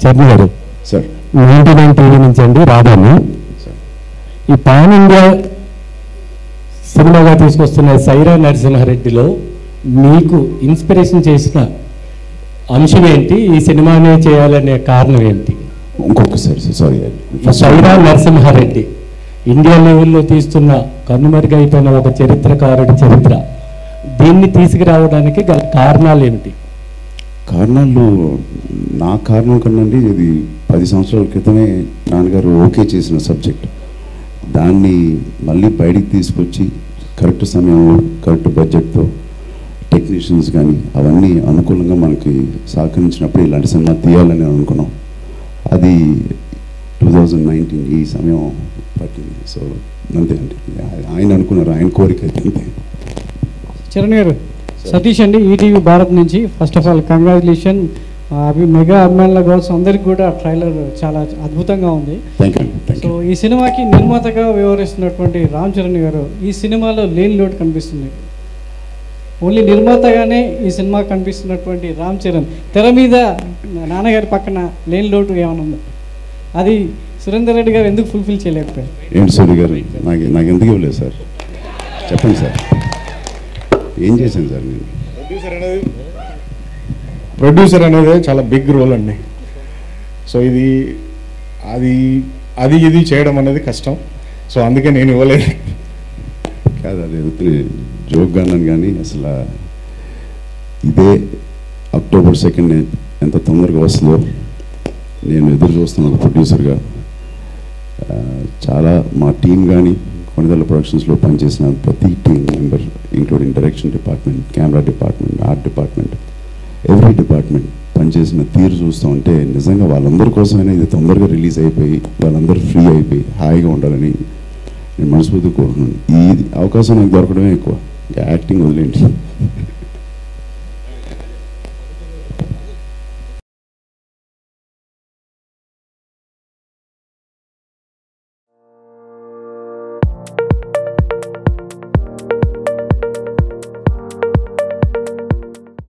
చరణ్ గారు sir ninety nine TV నుంచి అండి రాధాని సార్ ఈ పాన్ ఇండియా సినిమాగా తీసుకొస్తున్న సైరా నరసింహారెడ్డిలో మీకు ఇన్స్పిరేషన్ చేసిన అంశం ఏంటి ఈ సినిమానే చేయాలనే కారణం ఏంటి ఇంకొకసారి సారీ ఈ సైరా నరసింహారెడ్డి ఇండియా లెవెల్లో తీస్తున్న కనుమరుగైపోయిన ఒక చరిత్రకారుడి చరిత్ర దీన్ని తీసుకురావడానికి గల కారణాలు ఏమిటి కారణాలు నా కారణం కన్నా ఇది పది సంవత్సరాల క్రితమే నాన్నగారు ఓకే చేసిన సబ్జెక్ట్ దాన్ని మళ్ళీ బయటికి తీసుకొచ్చి కరెక్ట్ సమయంలో కరెక్ట్ బడ్జెట్తో టెక్నీషియన్స్ కానీ అవన్నీ అనుకూలంగా మనకి సహకరించినప్పుడు ఇలాంటి సినిమా తీయాలని అనుకున్నాం అది టూ థౌజండ్ నైన్టీన్ ఈ సమయం పట్టింది సో అంతే అండి ఆయన అనుకున్నారు ఆయన కోరిక అయితే అంతే చరణ్ గారు సతీష్ అండి ఈటీవీ భారత్ నుంచి ఫస్ట్ ఆఫ్ ఆల్ కంగ్రాచులేషన్ అవి మెగా అభిమానుల కోసం అందరికి కూడా ట్రైలర్ చాలా అద్భుతంగా ఉంది thank you thank so you ఈ సినిమాకి నిర్మాతగా వ్యవహరిస్తున్నటువంటి రామ్ చరణ్ గారు ఈ సినిమాలో లేని లోటు కనిపిస్తుంది ఓన్లీ నిర్మాతగానే ఈ సినిమా కనిపిస్తున్నటువంటి రామ్ చరణ్ తెర మీద నాన్నగారి పక్కన లేని లోటు ఏమైనా ఉందా అది సురేందర్ రెడ్డి గారు ఎందుకు ఫుల్ఫిల్ చేయలేకపోయారు ఏంటి సూర్య గారు నాకు నాకు ఎందుకు ఇవ్వలేదు సార్ చెప్పండి సార్ ఏం చేశాను సార్ నేను ప్రొడ్యూసర్ అనేది ప్రొడ్యూసర్ అనేది చాలా బిగ్ రోల్ అండి సో ఇది అది అది ఇది చేయడం అనేది కష్టం సో అందుకే నేను ఇవ్వలేదు కాదు అది ఉత్తిని జోక్గా అన్నాను కానీ అసలు ఇదే అక్టోబర్ సెకండ్ ఎంత తొందరగా వస్తుందో నేను ఎదురు చూస్తున్నాను ఒక ప్రొడ్యూసర్గా ఆ, చాలా మా టీం కానీ కొనిదల ప్రొడక్షన్స్లో పనిచేసిన ప్రతి team member including direction department camera department art department every department పనిచేసిన తీరు చూస్తూ ఉంటే నిజంగా వాళ్ళందరి కోసమైనా ఇది తొందరగా రిలీజ్ అయిపోయి వాళ్ళందరూ ఫ్రీ అయిపోయి హాయిగా ఉండాలని నేను మనస్ఫూర్తిగా కోరుకున్నాను ఈ అవకాశం నాకు దొరకడమే ఎక్కువ ఇంకా యాక్టింగ్ వదిలేండి